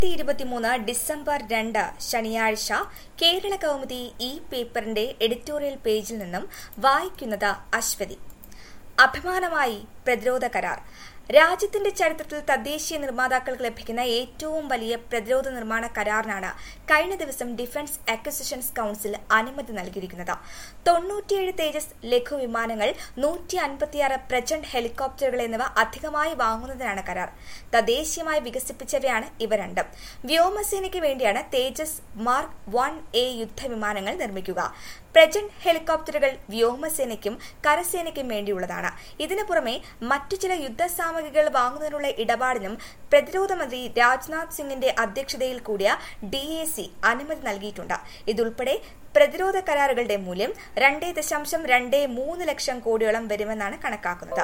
രണ്ടായിരത്തി ഇരുപത്തിമൂന്ന് ഡിസംബർ രണ്ട് ശനിയാഴ്ച കേരള കൗമുദി ഈ പേപ്പറിന്റെ എഡിറ്റോറിയൽ പേജിൽ നിന്നും വായിക്കുന്നത് അശ്വതി അഭിമാനമായി പ്രതിരോധ കരാർ രാജ്യത്തിന്റെ ചരിത്രത്തിൽ തദ്ദേശീയ നിർമ്മാതാക്കൾക്ക് ലഭിക്കുന്ന ഏറ്റവും വലിയ പ്രതിരോധ നിർമ്മാണ കരാറിനാണ് കഴിഞ്ഞ ദിവസം ഡിഫൻസ് അക്വിസിഷൻസ് കൌൺസിൽ അനുമതി നൽകിയിരിക്കുന്നത് തൊണ്ണൂറ്റിയേഴ് തേജസ് ലഘു വിമാനങ്ങൾ നൂറ്റി അൻപത്തിയാറ് പ്രചണ്ഡ് ഹെലികോപ്റ്ററുകൾ എന്നിവ അധികമായി വാങ്ങുന്നതിനാണ് കരാർ തദ്ദേശീയമായി വികസിപ്പിച്ചവയാണ് ഇവ രണ്ടും വ്യോമസേനയ്ക്ക് വേണ്ടിയാണ് തേജസ് മാർക്ക് വൺ എ യുദ്ധവിമാനങ്ങൾ നിർമ്മിക്കുക പ്രജന്റ് ഹെലികോപ്റ്ററുകൾ വ്യോമസേനയ്ക്കും കരസേനയ്ക്കും വേണ്ടിയുള്ളതാണ് ഇതിനു പുറമെ മറ്റു ചില യുദ്ധസാമഗ്രികൾ വാങ്ങുന്നതിനുള്ള ഇടപാടിനും പ്രതിരോധ മന്ത്രി രാജ്നാഥ് സിംഗിന്റെ അധ്യക്ഷതയിൽ കൂടിയ ഡി എ സി അനുമതി നൽകിയിട്ടുണ്ട് ഇതുൾപ്പെടെ പ്രതിരോധ കരാറുകളുടെ മൂല്യം രണ്ടേ ദശാംശം രണ്ടേ മൂന്ന് ലക്ഷം കോടിയോളം വരുമെന്നാണ് കണക്കാക്കുന്നത്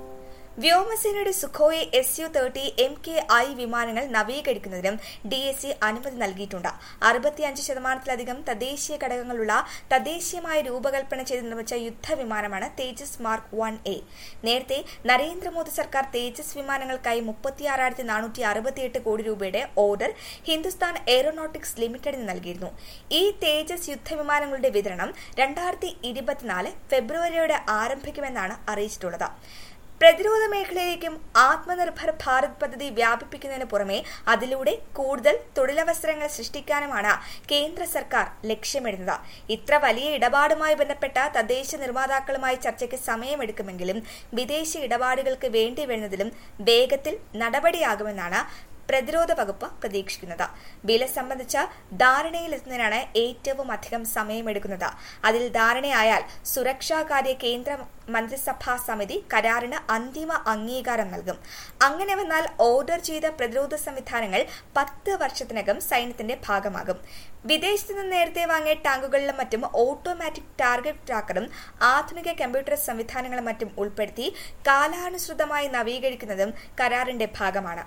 വ്യോമസേനയുടെ Sukhoi S U thirty M K I വിമാനങ്ങൾ നവീകരിക്കുന്നതിനും ഡി എസ് സി അനുമതി നൽകിയിട്ടുണ്ട് അറുപത്തിയഞ്ച് ശതമാനത്തിലധികം തദ്ദേശീയ ഘടകങ്ങളുള്ള തദ്ദേശീയമായി രൂപകൽപ്പന ചെയ്ത് നിർമ്മിച്ച യുദ്ധവിമാനമാണ് തേജസ് മാർക്ക് വൺ എ നേരത്തെ നരേന്ദ്രമോദി സർക്കാർ തേജസ് വിമാനങ്ങൾക്കായി മുപ്പത്തിയാറായിരത്തി നാനൂറ്റി അറുപത്തിയെട്ട് കോടി രൂപയുടെ ഓർഡർ ഹിന്ദുസ്ഥാൻ എയറോനോട്ടിക്സ് ലിമിറ്റഡിന് നൽകിയിരുന്നു ഈ തേജസ് യുദ്ധവിമാനങ്ങളുടെ വിതരണം രണ്ടായിരത്തി ഇരുപത്തിനാല് ഫെബ്രുവരിയോടെ ആരംഭിക്കുമെന്നാണ് അറിയിച്ചിട്ടുള്ളത് പ്രതിരോധ മേഖലയിലേക്കും ആത്മനിർഭർ ഭാരത് പദ്ധതി വ്യാപിപ്പിക്കുന്നതിന് പുറമെ അതിലൂടെ കൂടുതൽ തൊഴിലവസരങ്ങൾ സൃഷ്ടിക്കാനുമാണ് കേന്ദ്ര സർക്കാർ ലക്ഷ്യമിടുന്നത് ഇത്ര വലിയ ഇടപാടുമായി ബന്ധപ്പെട്ട തദ്ദേശ നിർമ്മാതാക്കളുമായി ചർച്ചയ്ക്ക് സമയമെടുക്കുമെങ്കിലും വിദേശ ഇടപാടുകൾക്ക് വേണ്ടി വരുന്നതിലും വേഗത്തിൽ നടപടിയാകുമെന്നാണ് പ്രതിരോധ വകുപ്പ് പ്രതീക്ഷിക്കുന്നത് വില സംബന്ധിച്ച ധാരണയിലെത്തുന്നതിനാണ് ഏറ്റവും അധികം സമയമെടുക്കുന്നത് അതിൽ ധാരണയായാൽ സുരക്ഷാകാര്യ കേന്ദ്ര മന്ത്രിസഭാ സമിതി കരാറിന് അന്തിമ അംഗീകാരം നൽകും അങ്ങനെ വന്നാൽ ഓർഡർ ചെയ്ത പ്രതിരോധ സംവിധാനങ്ങൾ പത്ത് വർഷത്തിനകം സൈന്യത്തിന്റെ ഭാഗമാകും വിദേശത്ത് നിന്ന് നേരത്തെ വാങ്ങിയ ടാങ്കുകളിലും മറ്റും ഓട്ടോമാറ്റിക് ടാർഗറ്റ് ട്രാക്കറും ആധുനിക കമ്പ്യൂട്ടർ സംവിധാനങ്ങളും മറ്റും ഉൾപ്പെടുത്തി കാലാനുസൃതമായി നവീകരിക്കുന്നതും കരാറിന്റെ ഭാഗമാണ്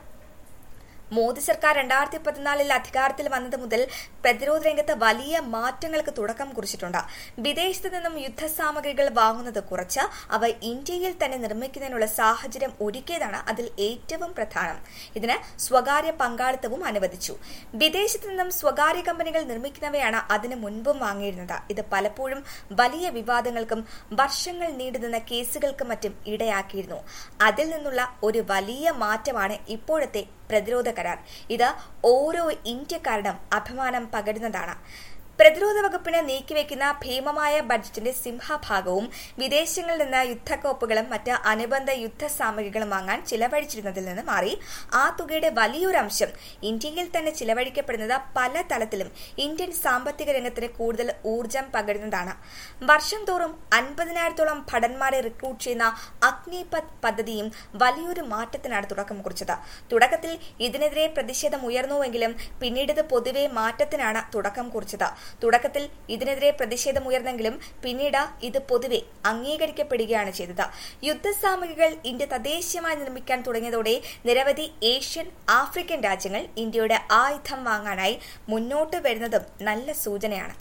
മോദി സർക്കാർ രണ്ടായിരത്തി പതിനാലിൽ അധികാരത്തിൽ വന്നത് മുതൽ പ്രതിരോധ രംഗത്ത് വലിയ മാറ്റങ്ങൾക്ക് തുടക്കം കുറിച്ചിട്ടുണ്ട് വിദേശത്ത് നിന്നും യുദ്ധസാമഗ്രികൾ വാങ്ങുന്നത് കുറച്ച് അവ ഇന്ത്യയിൽ തന്നെ നിർമ്മിക്കുന്നതിനുള്ള സാഹചര്യം ഒരുക്കിയതാണ് അതിൽ ഏറ്റവും പ്രധാനം ഇതിന് സ്വകാര്യ പങ്കാളിത്തവും അനുവദിച്ചു വിദേശത്ത് നിന്നും സ്വകാര്യ കമ്പനികൾ നിർമ്മിക്കുന്നവയാണ് അതിനു മുൻപും വാങ്ങിയിരുന്നത് ഇത് പലപ്പോഴും വലിയ വിവാദങ്ങൾക്കും വർഷങ്ങൾ നീണ്ടുനിന്ന കേസുകൾക്കും മറ്റും ഇടയാക്കിയിരുന്നു അതിൽ നിന്നുള്ള ഒരു വലിയ മാറ്റമാണ് ഇപ്പോഴത്തെ പ്രതിരോധ കരാർ ഇത് ഓരോ ഇന്ത്യക്കാരുടെയും അഭിമാനം പകരുന്നതാണ് പ്രതിരോധ വകുപ്പിന് നീക്കിവെക്കുന്ന ഭീമമായ ബഡ്ജറ്റിന്റെ സിംഹഭാഗവും വിദേശങ്ങളിൽ നിന്ന് യുദ്ധക്കോപ്പുകളും മറ്റ് അനുബന്ധ യുദ്ധസാമഗ്രികളും വാങ്ങാൻ ചിലവഴിച്ചിരുന്നതിൽ നിന്ന് മാറി ആ തുകയുടെ വലിയൊരു അംശം ഇന്ത്യയിൽ തന്നെ ചിലവഴിക്കപ്പെടുന്നത് പല തലത്തിലും ഇന്ത്യൻ സാമ്പത്തിക രംഗത്തിന് കൂടുതൽ ഊർജം പകരുന്നതാണ് വർഷം തോറും അൻപതിനായിരത്തോളം ഭടന്മാരെ റിക്രൂട്ട് ചെയ്യുന്ന അഗ്നിപത് പദ്ധതിയും വലിയൊരു മാറ്റത്തിനാണ് തുടക്കം കുറിച്ചത് തുടക്കത്തിൽ ഇതിനെതിരെ പ്രതിഷേധം ഉയർന്നുവെങ്കിലും പിന്നീട് ഇത് പൊതുവെ മാറ്റത്തിനാണ് തുടക്കം കുറിച്ചത് തുടക്കത്തിൽ ഇതിനെതിരെ പ്രതിഷേധമുയർന്നെങ്കിലും പിന്നീട് ഇത് പൊതുവെ അംഗീകരിക്കപ്പെടുകയാണ് ചെയ്തത് യുദ്ധസാമഗ്രികൾ ഇന്ത്യ തദ്ദേശീയമായി നിർമ്മിക്കാൻ തുടങ്ങിയതോടെ നിരവധി ഏഷ്യൻ ആഫ്രിക്കൻ രാജ്യങ്ങൾ ഇന്ത്യയുടെ ആയുധം വാങ്ങാനായി മുന്നോട്ട് വരുന്നതും നല്ല സൂചനയാണ്